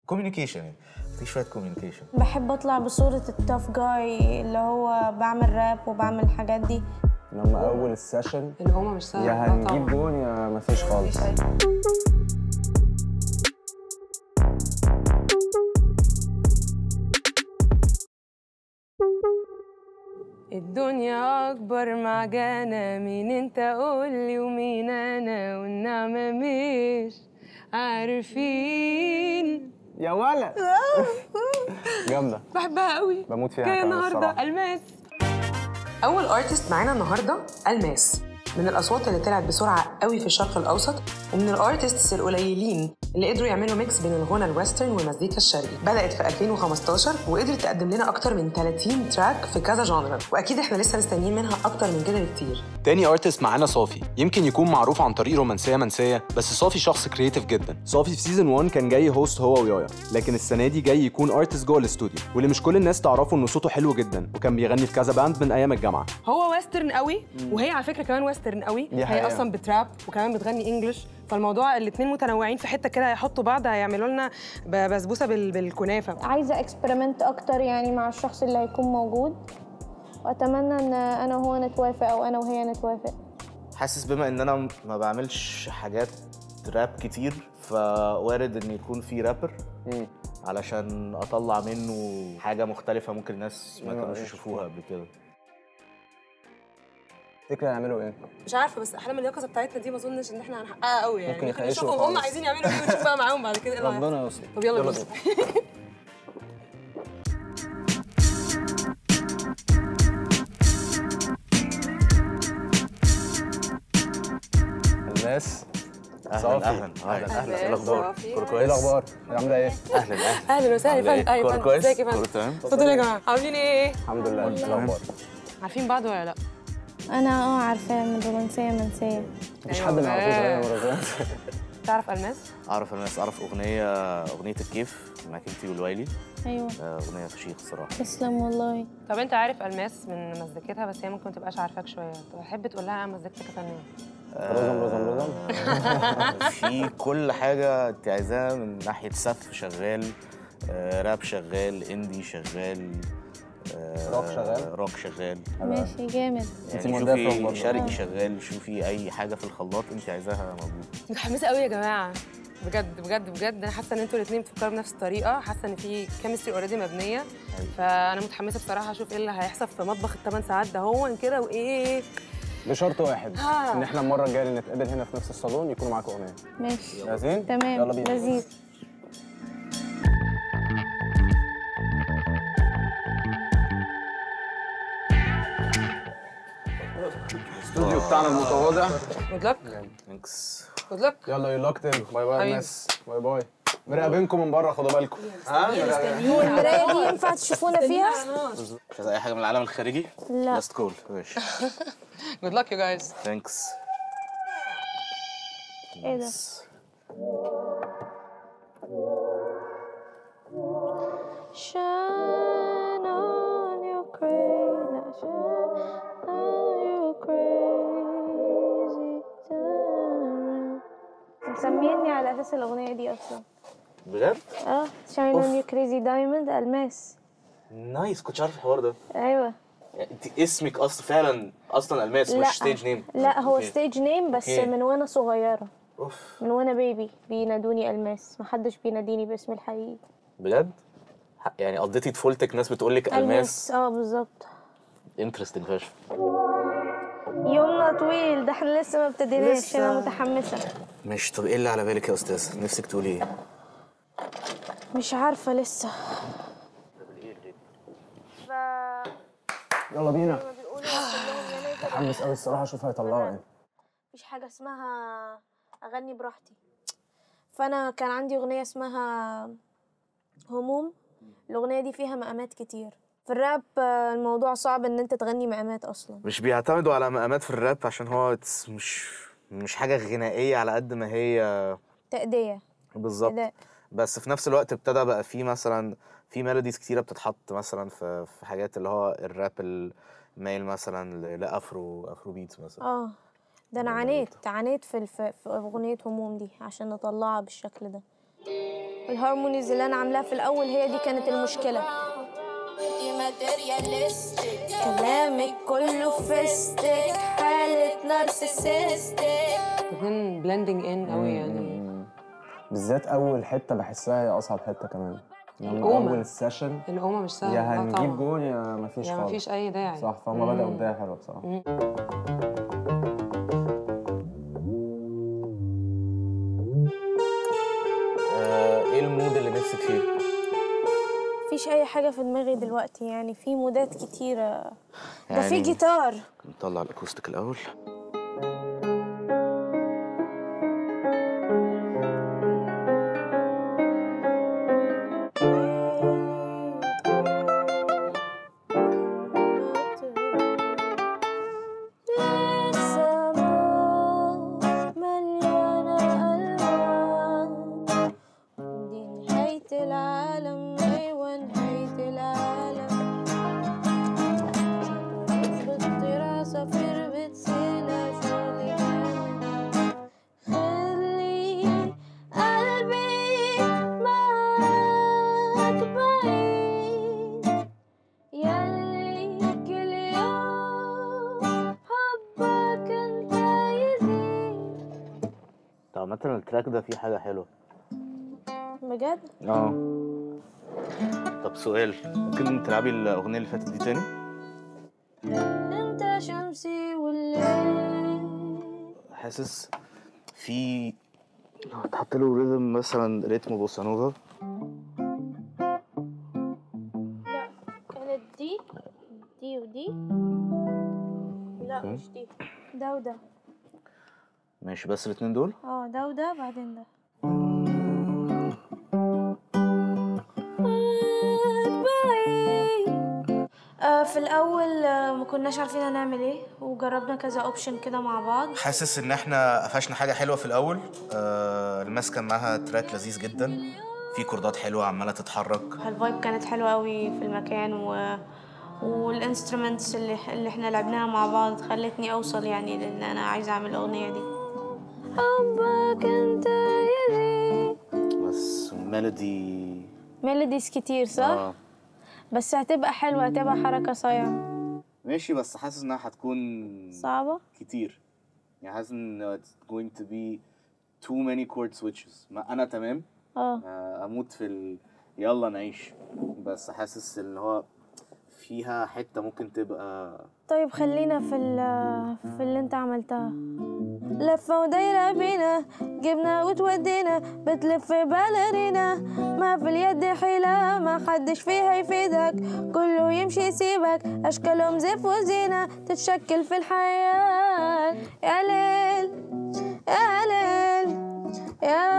كوميونيكيشن يعني في شويه كوميونيكيشن بحب اطلع بصورة التاف جاي اللي هو بعمل راب وبعمل الحاجات دي لما اول السيشن اللي هما مش سهل يا آه هنجيب طبعاً. جون يا مفيش خالص الدنيا أكبر معجنة مين أنت قولي ومين أنا والنعمة مش عارفين يا ولد جامده بحبها قوي بموت فيها جاية كمان النهاردة الصراحة. ألماس أول أرتست معانا النهاردة ألماس من الأصوات اللي طلعت بسرعة قوي في الشرق الأوسط ومن الأرتستس القليلين اللي قدروا يعملوا ميكس بين الغنى الويسترن والمزيكا الشرقي بدأت في 2015 وقدرت تقدم لنا أكتر من 30 تراك في كذا جانرا وأكيد إحنا لسه مستنيين منها أكتر من كده بكتير تاني ارتست معانا صافي يمكن يكون معروف عن طريق رومانسيه منسيه بس صافي شخص كرييتيف جدا صافي في سيزون 1 كان جاي هوست هو ويايا لكن السنه دي جاي يكون ارتست جوه الاستوديو واللي مش كل الناس تعرفه انه صوته حلو جدا وكان بيغني في كذا باند من ايام الجامعه هو ويسترن قوي وهي على فكره كمان ويسترن قوي دي هي حقيقة. اصلا بتراب وكمان بتغني انجلش فالموضوع الاثنين متنوعين في حته كده هيحطوا بعض هيعملوا لنا ب- بسبوسه بال- بالكنافه عايزة اكسبيرمنت اكتر يعني مع الشخص اللي هيكون موجود واتمنى ان انا وهو نتوافق او انا وهي نتوافق حاسس بما ان انا ما بعملش حاجات راب كتير فوارد ان يكون في رابر علشان اطلع منه حاجه مختلفه ممكن الناس ما كانوش يشوفوها قبل كده تفتكر هيعملوا ايه؟ مش عارفه بس احلام اليقظه بتاعتنا دي ما اظنش ان احنا هنحققها قوي يعني ممكن ممكن يخيشوا نشوفهم هم خالص. عايزين يعملوا ايه ونشوف بقى معاهم بعد كده ايه اللي هيحصل. ربنا يستر طب يلا يلا بينا الناس اهلا صافي. اهلا اهلا اهلا ايه الاخبار صافي. كله ايه كويس الاخبار؟ عامله ايه؟ اهلا اهلا اهلا وسهلا عاملة يا فندم إيه؟ ايوه كله فندم كويس ازيك يا كله فندم تمام اتفضلوا يا جماعه عاملين ايه الحمد لله انت إيه الاخبار؟ عارفين بعض ولا لا انا اه عارفاه من رومانسية منسية مفيش أيوة حد ما يعرفوش بقى. غير مرزان تعرف الماس اعرف الناس اعرف اغنيه اغنيه الكيف معاك انتي والوايلي ايوه آه، اغنيه فشيخ الصراحه تسلم والله طب انت عارف الماس من مزيكتها بس هي ممكن ما تبقاش عارفاك شويه تحب تقول لها مزيكتك يا فنان رزم رزم رزم آه، في كل حاجه انت عايزاها من ناحيه سف شغال آه، راب شغال اندي شغال آه، روك شغال؟ روك شغال ماشي جامد انت يعني مودية فروم شوفي برضه. شرقي شغال شوفي اي حاجه في الخلاط انت عايزاها موجود متحمسه قوي يا جماعه بجد بجد بجد انا حاسه ان انتوا الاثنين بتفكروا بنفس الطريقه حاسه ان في كيمستري اوريدي مبنيه فانا متحمسه بصراحه اشوف ايه اللي هيحصل في مطبخ الثمان ساعات ده هو كده وايه بشرط واحد آه. ان احنا المره الجايه اللي نتقابل هنا في نفس الصالون يكونوا معاكم اغنيه ماشي جاهزين؟ تمام يلا بينا لذيذ الاستوديو بتاعنا المتواضع جود لك ثانكس جود لك يلا يو لوكت باي باي يا حبيبي. ناس باي باي مراقبينكم من بره خدوا بالكم ها هو المراية دي ينفع تشوفونا فيها؟ مش عايز اي حاجه من العالم الخارجي لا لاست كول ماشي جود لك يو جايز ثانكس ايه ده؟ Shine on your crazy, shine on your crazy diamond. مسميني على اساس الاغنيه دي اصلا بجد اه shine on your crazy diamond الماس نايس كنتش عارف الحوار ده ايوه يعني انت اسمك اصلا فعلا اصلا الماس لا مش ستيج نيم لا هو أوكي. ستيج نيم بس أوكي. من وانا صغيره اوف من وانا بيبي بينادوني الماس محدش بيناديني باسمي الحقيقي بجد ح- يعني قضيتي طفولتك ناس بتقول لك الماس اه بالظبط انترستنج فشخ يومنا طويل ده احنا لسه ما ابتديناش لسه. انا متحمسه مش طب ايه اللي على بالك يا استاذ نفسك تقولي ايه مش عارفه لسه ف يلا بينا ما بيقولوا كلهم يا ليت متحمس قوي الصراحه اشوف هيطلعوا ايه مفيش حاجه اسمها اغني براحتي فانا كان عندي اغنيه اسمها هموم الاغنيه دي فيها مقامات كتير في الراب آه، الموضوع صعب ان انت تغني مقامات اصلا مش بيعتمدوا على مقامات في الراب عشان هو it's مش مش حاجه غنائيه على قد ما هي تأدية بالظبط أداء بس في نفس الوقت ابتدى بقى في مثلا في ميلوديز كتيره بتتحط مثلا في في حاجات اللي هو الراب المايل مثلا ل- لافرو افرو بيتس مثلا اه ده انا عانيت عانيت في الف... في اغنيه هموم دي عشان نطلعها بالشكل ده الهارمونيز اللي انا عاملاها في الاول هي دي كانت المشكله كلامك كله فيستك حالة نارسيسستك اتنين بلندنج ان قوي يعني بالذات اول حته بحسها هي اصعب حته كمان لما القومة. اول سيشن القومه مش سهله يا آه هنجيب طبعاً. جول يا مفيش يا خالص مفيش اي داعي صح فهم بدأوا بداية حلوة بصراحة آه، ايه المود اللي نفسك فيه؟ مفيش اي حاجه في دماغي دلوقتي يعني في مودات كتيره ده في يعني- جيتار نطلع الاكوستيك الاول السماء مليانة ألوان دي نهاية العالم أيوة نهاية العالم بتطير عصافير بتسيل شغلي خلي قلبي معاك بعيد يلي كل يوم حبك انت يزيد طب مثلا التراك ده فيه حاجه حلوه بجد اه طب سؤال ممكن تلعبي الاغنيه اللي فاتت دي تاني انت شمسي والليل حاسس في لو اتحط له ريذم مثلا ريتم بوسا نوفا لا كانت دي دي ودي لا مش دي ده وده ماشي بس الاتنين دول اه ده وده بعدين ده آه، في الأول آه، ما كناش عارفين هنعمل ايه وجربنا كذا اوبشن كده مع بعض حاسس ان احنا قفشنا حاجه حلوه في الاول آه الماس كان معاها تراك لذيذ جدا في كوردات حلوه عماله تتحرك الفايب كانت حلوة قوي في المكان و... والانسترومنتس اللي, اللي احنا لعبناها مع بعض خلتني اوصل يعني لان انا عايزة اعمل الاغنية دي حبك انت يدي بس ميلودي ميلوديز كتير صح؟ اه بس هتبقى حلوة هتبقى حركة صايعة ماشي بس حاسس انها هتكون صعبة كتير يعني حاسس ان it's going to be too many chord switches ما انا تمام اه آه، اموت في ال... يلا نعيش بس حاسس ان هو فيها حته ممكن تبقى طيب خلينا في ال في اللي انت عملتها لفة ودايرة بينا جبنا وتودينا بتلف باليرينا ما في اليد حيلة ما حدش فيها يفيدك كله يمشي يسيبك أشكالهم زف وزينة تتشكل في الحياة يا ليل يا ليل يا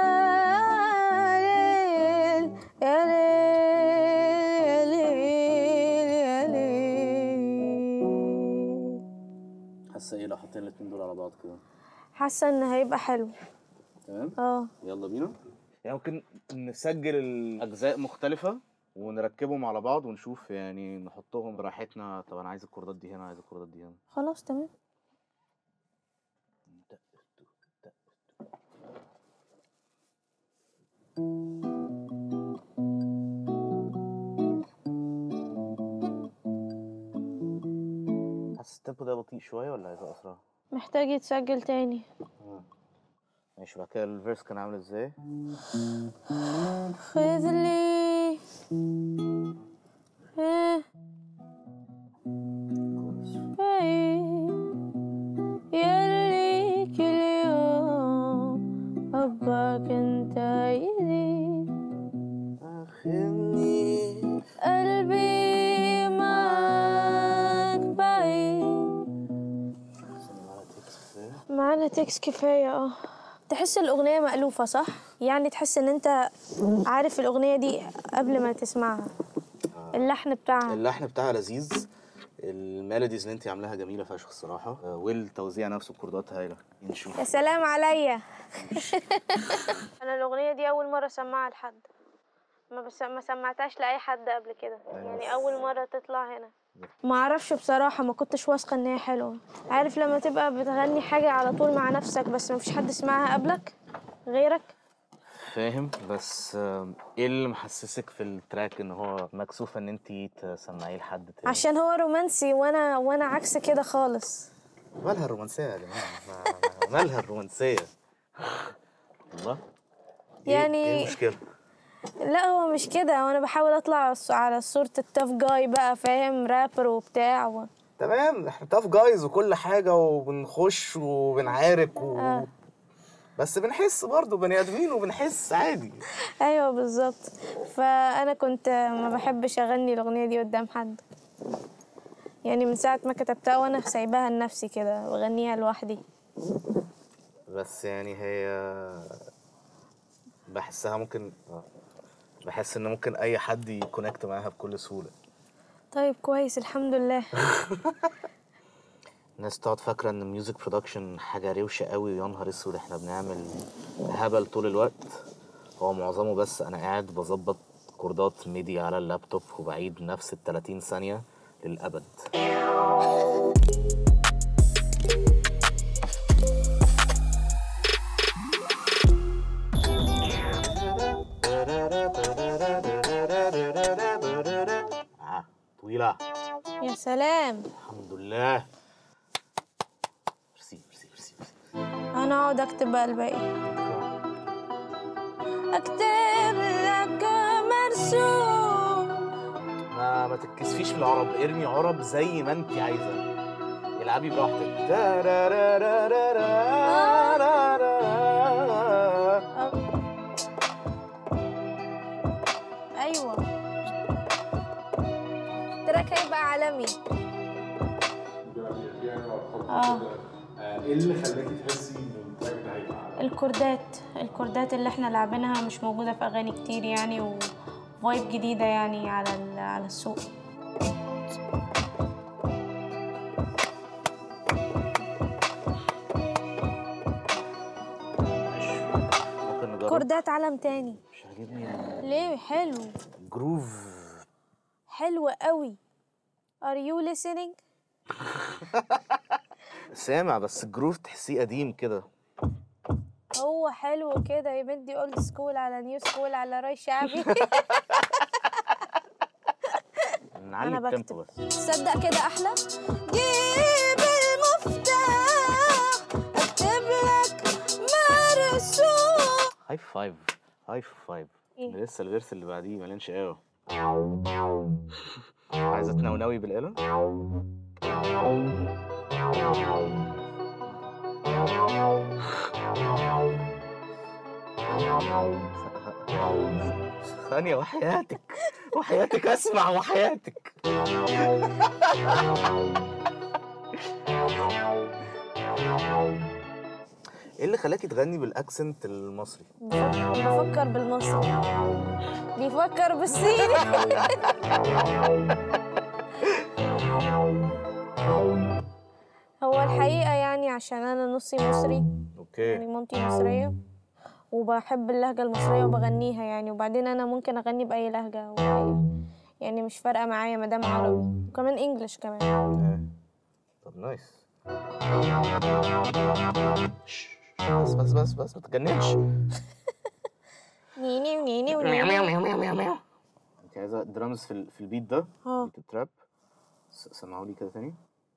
ليل يا ليل يا ليل يا ليل حاسه ايه لو حطينا الاتنين دول على بعض كده حاسة إن هيبقى حلو تمام اه يلا بينا يعني ممكن نسجل الاجزاء مختلفه ونركبهم على بعض ونشوف يعني نحطهم براحتنا طب انا عايز الكوردات دي هنا عايز الكوردات دي هنا خلاص تمام حاسس التيمبو ده بطيء شويه ولا عايزه اسرع محتاج يتسجل تاني ماشي بعد كده الفيرس كان عامل ازاي خذ لي إيه. بعيد يلي كل يوم حبك انت يزيد قلبي معاك بعيد معانا تكس كفاية اه تحس الأغنية مألوفة صح؟ يعني تحس إن أنت عارف الأغنية دي قبل ما تسمعها اللحن بتاعها اللحن بتاعها لذيذ الميلوديز اللي انت عاملاها جميله فشخ الصراحه آه، والتوزيع نفسه الكوردات هايله نشوف يا سلام عليا أنا الأغنية دي أول مرة أسمعها لحد ما بس ما سمعتهاش لأي حد قبل كده يعني أول مرة تطلع هنا ما اعرفش بصراحة ما كنتش واثقة ان هي حلوة عارف لما تبقى بتغني حاجة على طول مع نفسك بس ما فيش حد سمعها قبلك غيرك فاهم بس آم، ايه اللي محسسك في التراك ان هو مكسوفه ان انت تسمعيه لحد تاني عشان هو رومانسي وانا وانا عكس كده خالص مالها الرومانسيه يا جماعه ما- ما- مالها الرومانسيه والله إيه- يعني- ايه المشكله لا هو مش كده وانا بحاول اطلع س- على صورة التاف جاي بقى فاهم رابر وبتاع و... تمام احنا تاف جايز وكل حاجه وبنخش وبنعارك و... آه. بس بنحس برضه بني ادمين وبنحس عادي ايوه بالظبط فانا كنت ما بحبش اغني الاغنيه دي قدام حد يعني من ساعه ما كتبتها وانا سايباها لنفسي كده بغنيها لوحدي بس يعني هي بحسها ممكن آه. بحس ان ممكن اي حد يكونكت معاها بكل سهوله طيب كويس الحمد لله الناس تقعد فاكره ان الميوزك برودكشن حاجه روشه قوي يا نهار اسود احنا بنعمل هبل طول الوقت هو معظمه بس انا قاعد بظبط كوردات ميدي على اللابتوب وبعيد نفس ال 30 ثانيه للابد آه، طويله يا سلام الحمد لله ميرسي ميرسي ميرسي ميرسي انا اقعد اكتب بقى الباقي اكتب لك مرسوم ما ما تتكسفيش في العرب ارمي عرب زي ما انت عايزه العبي براحتك ايوه تراك هيبقى عالمي اه ايه اللي خلاكي تحسي ان التراك ده هيبقى عالمي؟ الكوردات الكوردات اللي احنا لعبينها مش موجودة في أغاني كتير يعني وفايب جديدة يعني على ال- على السوق ممكن نجرب كوردات عالم تاني مش عاجبني ال- ليه حلو الجروف حلو قوي Are you listening؟ سامع بس الجروف تحسيه قديم كده هو حلو كده يا بنتي اولد سكول على نيو سكول على راي شعبي نعلي أنا التيمبو بكتب. بس تصدق كده احلى جيب المفتاح اكتب لك مرسوم هاي فايف هاي فايف إيه؟ ده لسه الفيرس اللي بعديه مليان شقاوة عايزة تنونوي بالآلة؟ ثانية وحياتك وحياتك اسمع وحياتك ايه اللي خلاكي تغني بالاكسنت المصري؟ بفكر بفكر بالمصري بيفكر بالصيني هو الحقيقة يعني عشان أنا نصي مصري يعني اوكي مامتي مصرية وبحب اللهجة المصرية وبغنيها يعني وبعدين أنا ممكن أغني بأي لهجة وبأي يعني مش فارقة معايا مادام عربي وكمان إنجلش كمان آه. طب نايس شش، بس بس بس بس ما تتجننش نيني ونيني ونيني انت عايزه درامز في ال- في البيت ده اه بيت التراب س- سمعوا لي كده تاني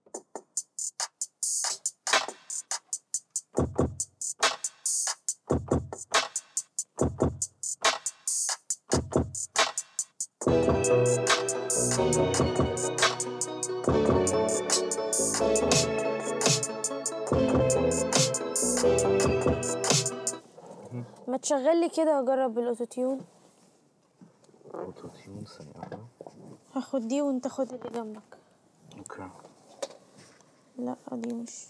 ما تشغل لي كده واجرب بالاوتوتيون اوتو تيون ثانيه واحده هاخد دي وانت خد اللي جنبك اوكي لا دي مش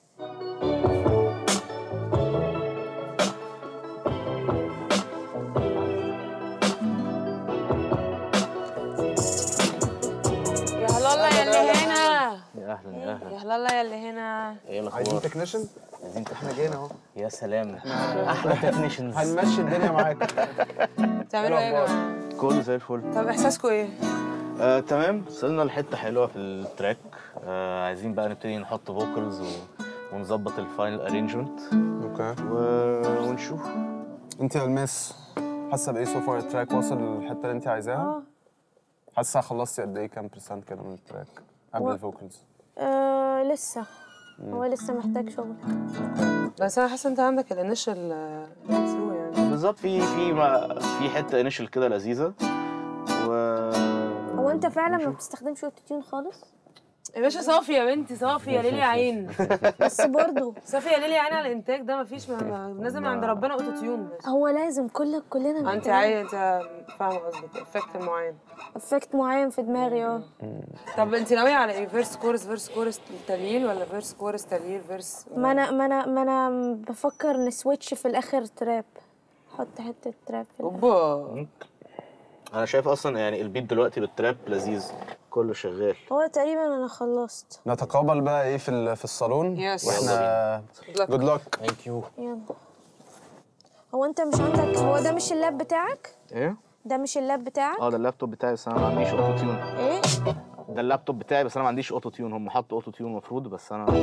يا هلاله يا اللي هنا يا اهلا يا اهلا يا هلاله يا اللي هنا ايه عايزين الاخبار تكنيشن عايزين احنا جينا اهو يا سلام احلى تكنيشنز هنمشي الدنيا معاك بتعملوا ايه يا جماعه كله زي الفل طب احساسكم ايه آه، تمام وصلنا لحته حلوه في التراك آه، عايزين بقى نبتدي نحط فوكالز و... ونظبط الفاينل ارينجمنت اوكي و... ونشوف انت يا الماس حاسه بايه سو فار التراك واصل للحته اللي انت عايزاها؟ اه حاسه خلصتي قد ايه كام برسنت كده من التراك قبل و- الفوكلز؟ آه، لسه هو لسه محتاج شغل بس انا حاسه انت عندك الانيشال ثرو يعني بالظبط في في ما في حته انيشال كده لذيذه و هو انت فعلا ما بتستخدمش اوتو تيون خالص يا باشا صافي يا بنتي صافي يا ليلي عين بس برضه صافي يا ليلي عين على الانتاج ده مفيش ما- ما- نازل من عند ربنا اوتو تيون بس هو لازم كل كلنا انت محتاجين عايز انت فاهمه قصدك افكت معين افكت معين في دماغي اه طب انت ناويه على ايه فيرس كورس فيرس كورس تليل ولا فيرس كورس تليل فيرس ما انا ما انا ما انا بفكر نسويتش في الاخر تراب حط حته تراب في الآخر. اوبا انا شايف اصلا يعني البيت دلوقتي بالتراب لذيذ كله شغال هو تقريبا انا خلصت نتقابل بقى ايه في ال- في الصالون Yes. واحنا جود لك ثانك يو يلا هو انت مش عندك هو ده مش اللاب بتاعك ايه ده مش اللاب بتاعك اه ده اللابتوب بتاعي بس انا ما عنديش اوتو تيون ايه ده اللابتوب بتاعي بس انا ما عنديش اوتو تيون هم حطوا اوتو تيون المفروض بس انا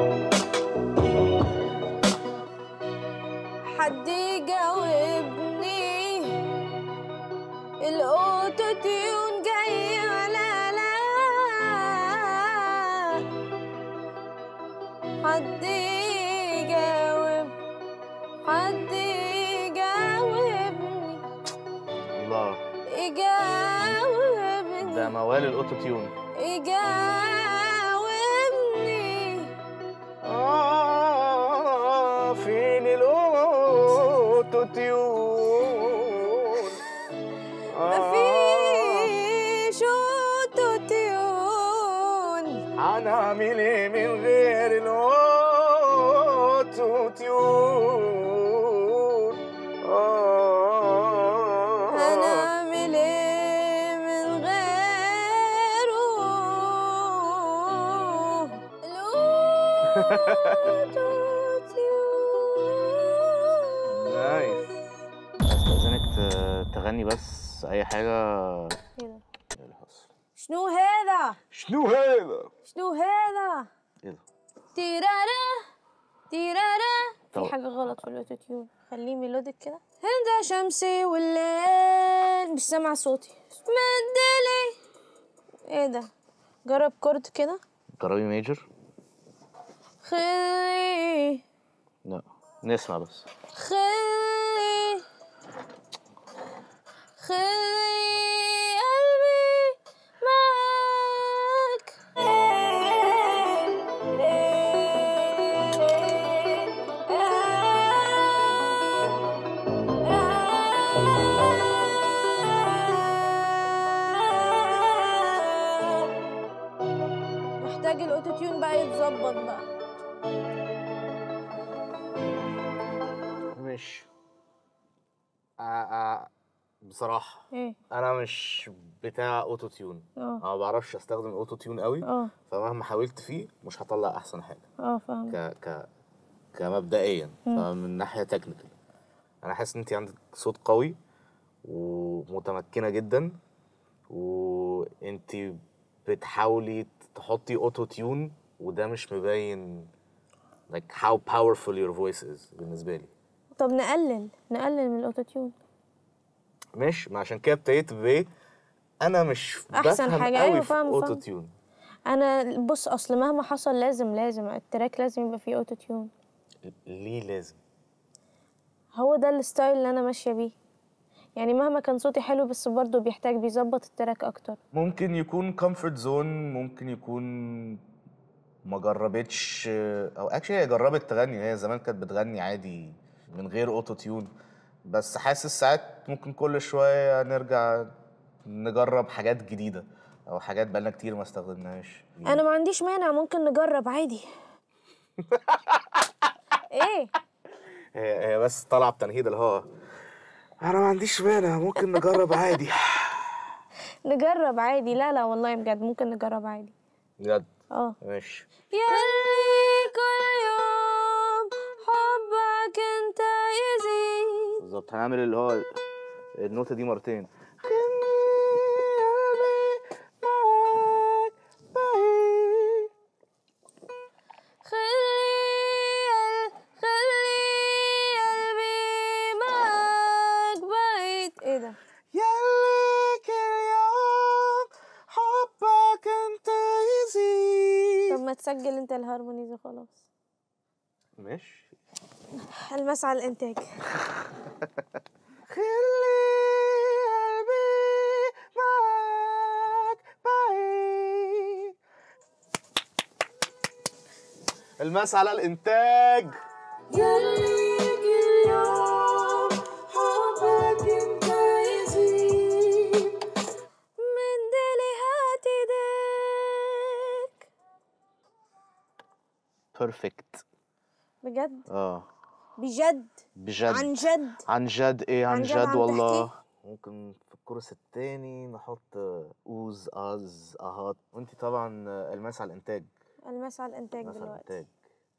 حد يجاوبني الاوتو تيون جاي ولا لا حد يجاوب حد يجاوبني الله يجاوبني ده موال الاوتو تيون يجاوبني آه فين الاوتو تيون مفيش اوتو تيون هنعمل ايه من غير الاوتو تيون آه هنعمل ايه من غيره الاوتو تيون نايس استاذنك ت- تغني بس اي حاجه كده. شنو هذا شنو هذا شنو هذا ايه ده تيرارا تيرارا طب. في حاجة غلط في الاوتو تيون خليه ميلودك كده هند شمسي والليل مش سامع صوتي مدلي ايه ده جرب كورد كده ضربي ميجر خلي لا نسمع بس خلي خلي قلبي معاك محتاج الاوتو تيون بقى يتظبط بقى مش آه آه بصراحه ايه انا مش بتاع اوتو تيون اه انا ما بعرفش استخدم الاوتو تيون قوي اه فمهما حاولت فيه مش هطلع احسن حاجه اه فاهم ك ك كمبدئيا فمن ناحيه تكنيكال انا حاسس ان انت عندك صوت قوي ومتمكنه جدا وانت بتحاولي تحطي اوتو تيون وده مش مبين like how powerful your voice is بالنسبه لي طب نقلل نقلل من الاوتو تيون مش ما عشان كده ابتديت بايه انا مش أحسن بفهم حاجة. قوي أيوة، في فاهمة، اوتو فاهمة. تيون انا بص اصل مهما حصل لازم لازم التراك لازم يبقى فيه اوتو تيون ليه لازم هو ده الستايل اللي انا ماشيه بيه يعني مهما كان صوتي حلو بس برضه بيحتاج بيظبط التراك اكتر ممكن يكون كومفورت زون ممكن يكون ما جربتش او اكشلي هي جربت تغني هي زمان كانت بتغني عادي من غير اوتو تيون بس حاسس ساعات ممكن كل شويه نرجع نجرب حاجات جديده او حاجات بقالنا كتير ما استخدمناهاش انا ما عنديش مانع ممكن نجرب عادي ايه هي هي بس طالعه بتنهيد اللي هو انا ما عنديش مانع ممكن نجرب عادي نجرب عادي لا لا والله بجد ممكن نجرب عادي بجد اه ماشي يلي كل يوم حبك انت يزيد بالظبط هنعمل اللي هو النوتة دي مرتين خلي خلي قلبي معاك تسجل انت الهارمونيز وخلاص ماشي المس على الانتاج خلي قلبي معاك بعيد الماس على الانتاج من دلي هات ايديك بيرفكت بجد اه بجد بجد عن جد عن جد ايه عن, عن جد جد عم والله تحكي؟ ممكن في الكورس التاني نحط اوز از اهات وانت طبعا الماس على الانتاج المس على الانتاج الماس على دلوقتي الانتاج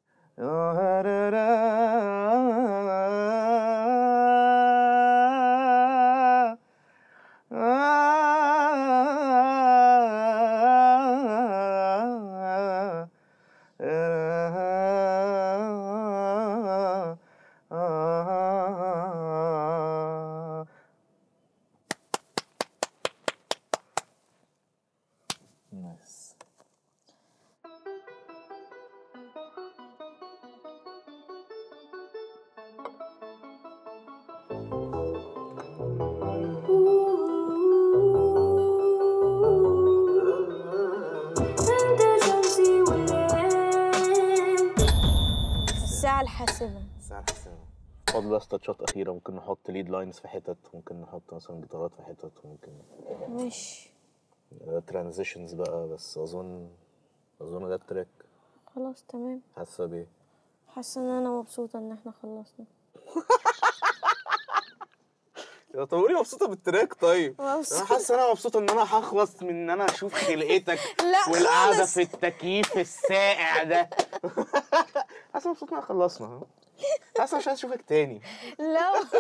Nice. الساعة الحاسمة الساعة الحسابة نحط بس تاتشات أخيرة ممكن نحط ليد لاينز في حتت ممكن نحط مثلا جيتارات في حتت ممكن مش ترانزيشنز بقى بس أظن أظن ده التراك خلاص تمام حاسة بإيه؟ حاسة ان انا مبسوطة ان احنا خلصنا يا طب قولي مبسوطة بالتراك طيب مبسوطة. أنا حاسة أنا مبسوطة إن أنا هخلص من إن أنا أشوف خلقتك لا والقعدة خالص. في التكييف الساقع ده حاسة مبسوط إن احنا خلصنا حاسة مش عايز أشوفك تاني لا والله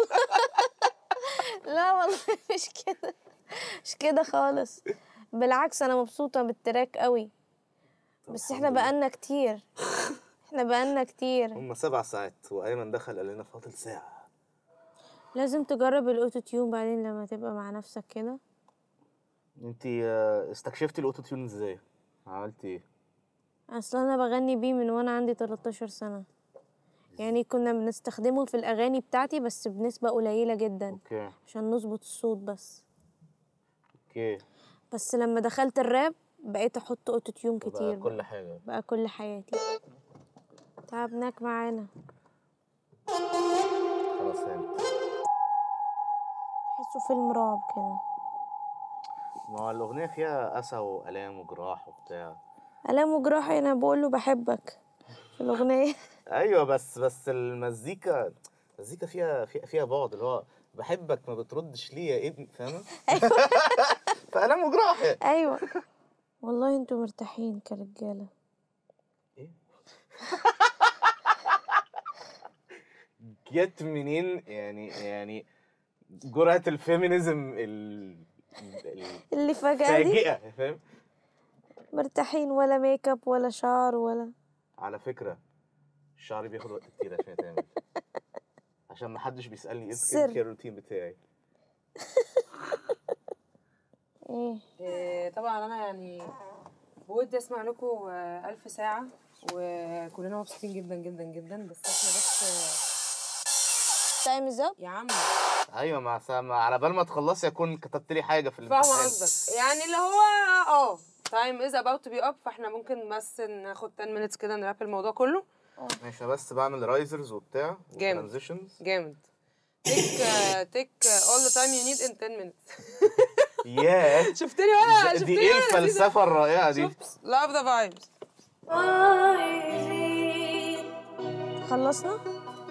لا والله مش كده مش كده خالص بالعكس انا مبسوطة بالتراك قوي بس احنا بقالنا كتير احنا بقالنا كتير هما سبع ساعات وأيمن دخل قال لنا فاضل ساعة لازم تجرب الاوتو تيون بعدين لما تبقى مع نفسك كده انت استكشفتي الاوتو تيون ازاي؟ عملتي ايه؟ اصل انا بغني بيه من وانا عندي 13 سنة يعني كنا بنستخدمه في الاغاني بتاعتي بس بنسبة قليلة جدا اوكي عشان نظبط الصوت بس اوكي بس لما دخلت الراب بقيت احط اوتو تيون بقى كتير بقى, كل حاجة بقى كل حياتي تعبناك معانا خلاص فهمت تحسوا فيلم رعب كده ما هو الأغنية فيها أسى وآلام وجراح وبتاع ألام وجراحي أنا بقول له بحبك في الأغنية أيوة بس بس المزيكا المزيكا فيها فيها, فيها بعد اللي هو بحبك ما بتردش ليه يا ابني فاهمة؟ فآلام وجراح يعني. أيوة والله انتوا مرتاحين كرجالة جت منين يعني يعني جرعة الفيمينيزم ال ال- اللي فجأة دي الفاجئة فاهم؟ مرتاحين ولا ميك اب ولا شعر ولا على فكرة الشعر بياخد وقت كتير عشان يتعمل عشان محدش بيسألني ايه سر. الكير روتين بتاعي ايه إيه، طبعا انا يعني بودي اسمع لكم آه، ألف ساعة وكلنا مبسوطين جدا جدا جدا بس احنا بس تايم از اب آه، يا عم ايوه مع سامع على بال ما تخلصي اكون كتبت لي حاجة في فاهمة الامتحان قصدك يعني اللي هو اه تايم از about to be up فاحنا ممكن بس ناخد 10 minutes كده نراب الموضوع كله ماشي أنا بس بعمل رايزرز وبتاع جامد. وترانزيشنز جامد take uh, take uh, all the time you need in 10 minutes ياه شفتني وانا دي شفتني ايه وأنا لذيذة. الفلسفة الرائعة دي love the vibes خلصنا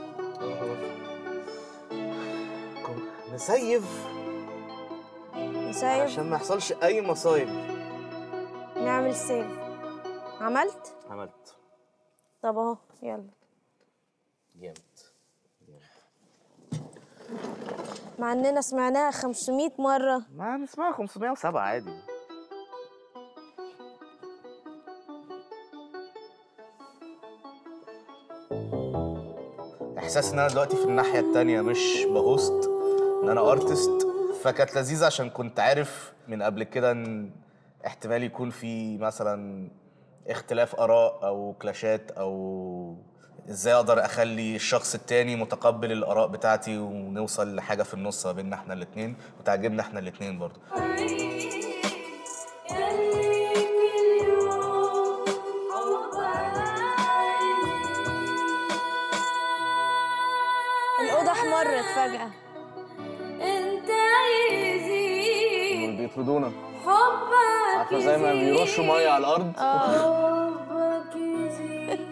نسيف نسايب عشان ما يحصلش اي مصايب نعمل سيف عملت عملت طب اهو يلا جامد مع اننا سمعناها 500 مرة ما نسمعها 507 عادي احساس ان انا دلوقتي في الناحيه التانية مش بهوست ان انا ارتست فكانت لذيذه عشان كنت عارف من قبل كده ان احتمال يكون في مثلا اختلاف اراء او كلاشات او ازاي اقدر اخلي الشخص التاني متقبل الاراء بتاعتي ونوصل لحاجه في النص ما بيننا احنا الاتنين وتعجبنا احنا الاتنين برضه الأوضة احمرت فجأة انت يزيد بيطردونا حبك عارفه زي ما بيرشوا ميه على الارض حبك يزيد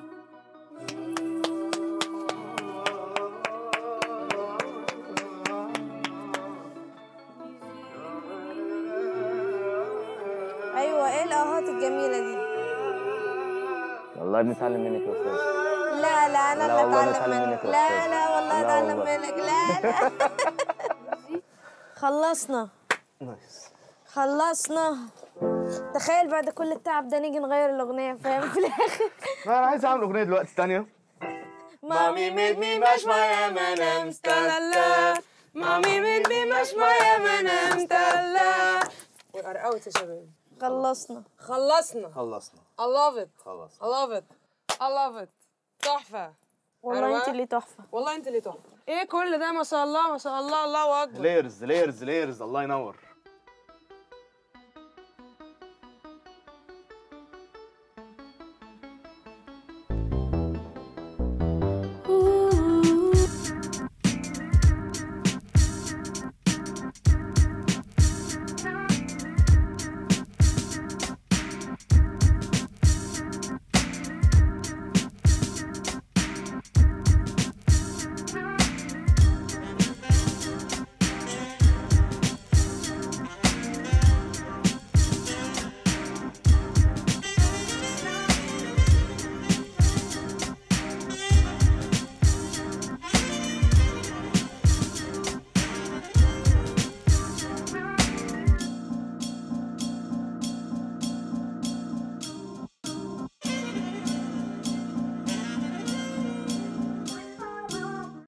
أيوة إيه الآهات الجميلة دي والله بنتعلم منك يا استاذ لا لا أنا لا اللي والله أتعلم بتعلم منك منك يا لا أستاذ. لا والله لا أتعلم والله. منك لا لا خلصنا نايس خلصنا تخيل بعد كل التعب ده نيجي نغير الأغنية فاهم في الآخر انا عايز اعمل اغنيه دلوقتي تانية مامي made me mash my M&M's مامي ميد مي مش مايا من مستلا ورقوت يا شباب خلصنا خلصنا خلصنا I love it خلاص I love it I love it تحفة والله أروى. أنت اللي تحفة والله انت اللي تحفة ايه كل ده ما شاء الله ما شاء الله الله اكبر لايرز لايرز لايرز الله ينور